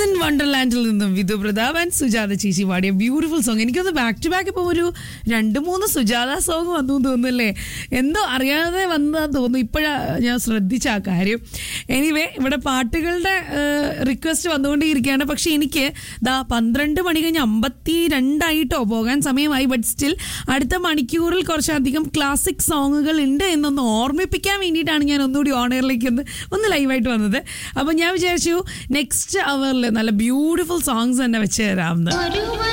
in വണ്ടർലാൻഡിൽ നിന്നും Vidhu Pratap and Sujatha ചേച്ചി പാടിയ ബ്യൂട്ടിഫുൾ സോങ് എനിക്കൊന്ന് ബാക്ക് ടു ബാക്ക് ഇപ്പോൾ ഒരു രണ്ട് മൂന്ന് സുജാത സോങ് വന്നു എന്ന് തോന്നുന്നല്ലേ എന്തോ അറിയാതെ വന്നതാന്ന് തോന്നുന്നു ഇപ്പോഴാണ് ഞാൻ ശ്രദ്ധിച്ച ആ കാര്യം എനിവേ ഇവിടെ പാട്ടുകളുടെ റിക്വസ്റ്റ് വന്നുകൊണ്ടേയിരിക്കുകയാണ് പക്ഷെ എനിക്ക് ദാ പന്ത്രണ്ട് മണി കഴിഞ്ഞ് അമ്പത്തി രണ്ടായിട്ടോ പോകാൻ സമയമായി ബട്ട് സ്റ്റിൽ അടുത്ത മണിക്കൂറിൽ കുറച്ചധികം ക്ലാസിക് സോങ്ങുകൾ ഉണ്ട് എന്നൊന്ന് ഓർമ്മിപ്പിക്കാൻ വേണ്ടിയിട്ടാണ് ഞാൻ ഒന്നുകൂടി ഓണറിലേക്ക് ഒന്ന് ഒന്ന് ലൈവായിട്ട് വന്നത് അപ്പം ഞാൻ വിചാരിച്ചു നെക്സ്റ്റ് അവറിൽ നല്ല ബ്യൂട്ടിഫുൾ സോങ്സ് തന്നെ വെച്ച് തരാമെന്ന് ഒരുവൻ